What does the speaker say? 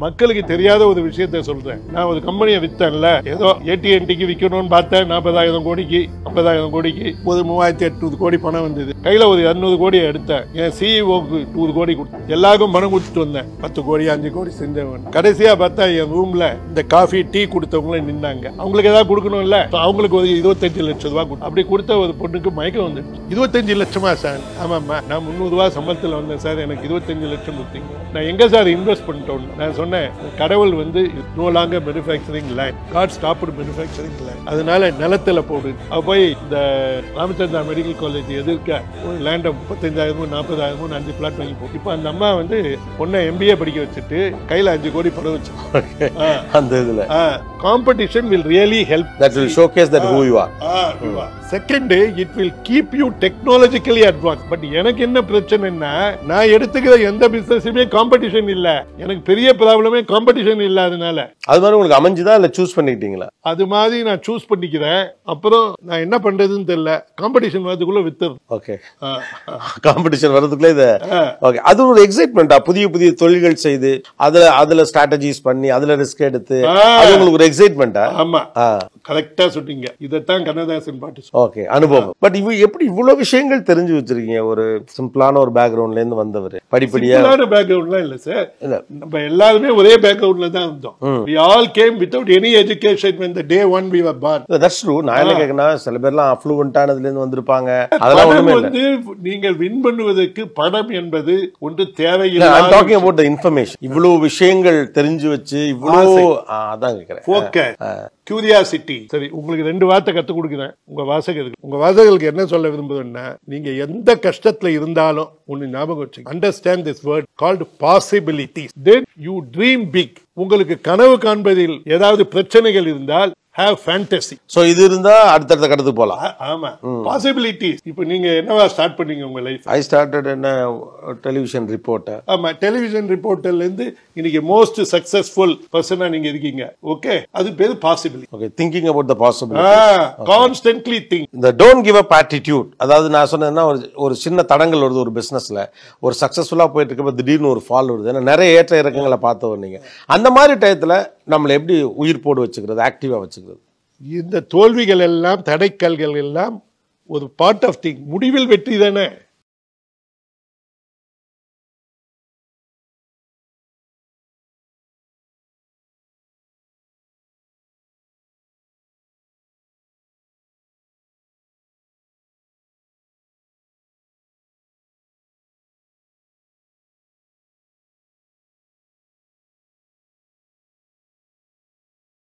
மக்களுக்கு தெரியாத ஒரு விஷயத்த சொல்றேன் நான் ஒரு கம்பெனியை வித்தேன்ல ஏதோ ஏடிஎன்டிக்கு விற்கணும்னு பார்த்தேன் நாற்பதாயிரம் கோடிக்கு ஐம்பதாயிரம் கோடிக்கு ஒரு மூவாயிரத்தி எட்நூறு கோடி பணம் வந்தது கையில ஒரு இரநூறு கோடி எடுத்தேன் என் சிஇஓக்கு நூறு கோடி கொடுத்தேன் எல்லாருக்கும் பணம் கொடுத்துட்டு வந்தேன் பத்து கோடி அஞ்சு கோடி செஞ்சவன் கடைசியா பார்த்தா என் ரூம்ல இந்த காஃபி டீ கொடுத்தவங்களும் நின்னாங்க அவங்களுக்கு ஏதாவது கொடுக்கணும்ல So அவங்களுக்கு ஒரு இருபத்தஞ்சு லட்சம் ரூபாய் கொடு அப்படி கொடுத்த ஒரு பொண்ணுக்கு மயக்கம் வந்து இருபத்தஞ்சு லட்சமா சார் ஆமாம்மா நான் முந்நூறு ரூபாய் சம்பளத்தில் வந்தேன் சார் எனக்கு இருபத்தஞ்சு லட்சம் கொடுத்தீங்க நான் எங்க சார் இன்வெஸ்ட் பண்ணிட்டோம் நான் சொன்னேன் கடவுள் வந்து no longer manufacturing line god stopped manufacturing line அதனால நிலத்துல போடு அவ போய் இந்த ராமச்சந்திரா மெடிக்கல் காலேஜ் எதிர்க்க ஒரு லேண்டை முப்பத்தஞ்சாயிரமோ நாற்பதாயிரமோ அஞ்சு பிளாட் வாங்கி போ இப்போ அந்த அம்மா வந்து பொண்ணை எம்பிஏ படிக்க வச்சுட்டு கையில அஞ்சு கோடி படம் வச்சு அந்த இதுல competition will really help that will showcase that who you are second it will keep you technologically advance but எனக்கு என்ன பிரச்சனைன்னா நான் எடுத்துக்கிற எந்த பிசினஸுமே காம்படிஷன் இல்ல எனக்கு பெரிய ப்ராப்ளமே காம்படிஷன் இல்ல அதனால அது மாதிரி உங்களுக்கு அமைஞ்சுதா இல்ல சூஸ் பண்ணிக்கிட்டீங்களா அது மாதிரி நான் சூஸ் பண்ணிக்கிறேன் அப்புறம் நான் என்ன பண்றதுன்னு தெரியல காம்படிஷன் வரதுக்குள்ள வித்துரு ஓகே காம்படிஷன் வர்றதுக்குள்ள இத ஓகே அது ஒரு எக்ஸைட்மெண்டா புதிய புதிய தொழில்கள் செய்து அதுல அதுல ஸ்ட்ராட்டஜிஸ் பண்ணி அதுல ரிஸ்க் எடுத்து ஆ. அது உங்களுக்கு ஒரு எக்ஸைட்மெண்டா ஆமா கரெக்டா சொன்னீங்க இதைத்தான் கண்ணதாசன் பாட்டு சொன்னார். ஓகே அனுபவம் பட் இவ எப்படி இவ்வளவு விஷயங்கள் தெரிஞ்சு வச்சிருக்கீங்க ஒரு சிம்பிளான ஒரு பேக்ரவுண்ட்ல இருந்து வந்தவர் படிப்படியா சிம்பிளான பேக்ரவுண்ட்லாம் இல்ல சார் இல்ல. நம்ம எல்லாருமே ஒரே பேக்ரவுண்ட்ல தான் இருந்தோம் we all came without any education when the day one we were born that's true நான் என்ன கேட்கனா சில பேர்லாம் அஃப்ளூவன்ட்டானதுல இருந்து வந்திருப்பாங்க அதெல்லாம் படம் ஒண்ணுமே இல்ல வந்து நீங்கள் வின் பண்ணுவதற்கு படம் என்பது ஒன்று ஐம் தேவையில்லை டாக்கிங் அபவுட் த இன்ஃபர்மேஷன் இவ்வளவு விஷயங்கள் தெரிஞ்சு வச்சு இவ்வளவு ஆ, அதான் கேக்குறேன் போக்க கியூரியாசிட்டி சரி உங்களுக்கு ரெண்டு வார்த்தை கத்து கொடுக்குறேன் உங்க வாசகருக்கு உங்க வாசகர்களுக்கு என்ன சொல்ல விரும்புதுன்னா நீங்க எந்த கஷ்டத்துல இருந்தாலும் ஒன்னு ஞாபகம் வச்சு understand this word called possibilities then you dream big உங்களுக்கு கனவு காண்பதில் ஏதாவது பிரச்சனைகள் இருந்தால் ஹேவ் ஃபேண்டசி சோ இது இருந்தா அடுத்தடுத்த கடத்துக்கு போலாம் ஆமா பாசிபிலிட்டிஸ் இப்போ நீங்க என்னவா ஸ்டார்ட் பண்ணீங்க உங்க லைஃப் ஐ ஸ்டார்டட் என்ன டெலிவிஷன் ரிப்போர்ட்டர் ஆமா டெலிவிஷன் ரிப்போர்ட்டர்ல இருந்து இன்னைக்கு மோஸ்ட் சக்சஸ்ஃபுல் பர்சனா நீங்க இருக்கீங்க ஓகே அது பேரு possibility okay thinking about the possible constantly think இந்த டோன்ட் கிவ் அப் ஆட்டிடியூட் அதாவது நான் சொன்னேன்னா ஒரு ஒரு சின்ன தடங்கள் வருது ஒரு பிசினஸ்ல ஒரு சக்சஸ்ஃபுல்லா போயிட்டு இருக்கப்ப திடீர்னு ஒரு ஃபால் வருது ஏன்னா நிறைய ஏற்ற இறக்கங்களை பார்த்தவர் நீங்க அந்த மாதிரி டயத்துல நம்மளை எப்படி உயிர் போடு வச்சுக்கிறது ஆக்டிவா வச்சுக்கிறது இந்த தோல்விகள் எல்லாம் தடைக்கல்கள் எல்லாம் ஒரு பார்ட் ஆஃப் திங் முடிவில் வெற்றி தானே